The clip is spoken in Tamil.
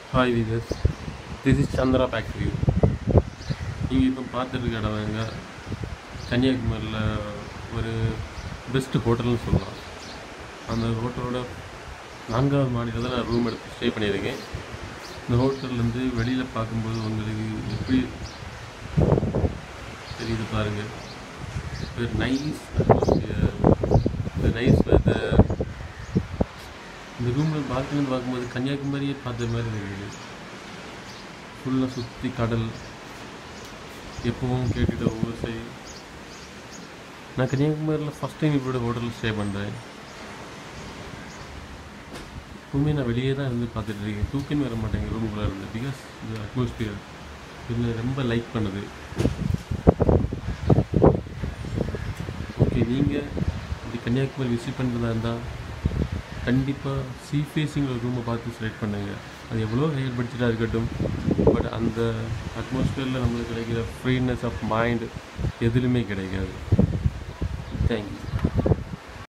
ஹாய் விகஸ் திஸ் இஸ் சந்திரா ஃபேக்ட்ரி நீங்கள் இப்போ பார்த்துட்டு இருக்க இடம் எங்க கன்னியாகுமரியில் ஒரு பெஸ்ட் ஹோட்டல்னு சொல்லலாம் அந்த ஹோட்டலோட நான்காவது மாடியில் தான் நான் ரூம் எடுத்து ஸ்டே பண்ணியிருக்கேன் இந்த ஹோட்டல்லேருந்து வெளியில் பார்க்கும்போது உங்களுக்கு எப்படி தெரியுது பாருங்கள் ஒரு நைஸ் நைஸ் வெதர் இந்த ரூமில் பால்கனி பார்க்கும்போது கன்னியாகுமரியே பார்த்த மாதிரி இருக்குது ஃபுல்லாக சுற்றி கடல் எப்பவும் கேட்டுட்ட ஓசை நான் கன்னியாகுமரியில் ஃபஸ்ட் டைம் இப்படி ஹோட்டலில் ஸ்டே பண்ணுறேன் எப்பவுமே நான் வெளியே தான் இருந்து பார்த்துட்டு இருக்கேன் தூக்கமே வர மாட்டேங்க ரூமுக்குள்ளே இருந்து பிகாஸ் இந்த அட்மாஸ்பியர் இதில் ரொம்ப லைக் பண்ணுது ஓகே நீங்கள் இப்படி கன்னியாகுமரி விசிட் பண்ணுறதா இருந்தால் கண்டிப்பாக சீ ஃபேஸிங் ஒரு ரூமை பார்த்து செலக்ட் பண்ணுங்க அது எவ்வளோ ஹையர் பட்ஜெட்டாக இருக்கட்டும் பட் அந்த அட்மாஸ்பியரில் நம்மளுக்கு கிடைக்கிற ஃப்ரீனஸ் ஆஃப் மைண்ட் எதுலையுமே கிடைக்காது தேங்க்யூ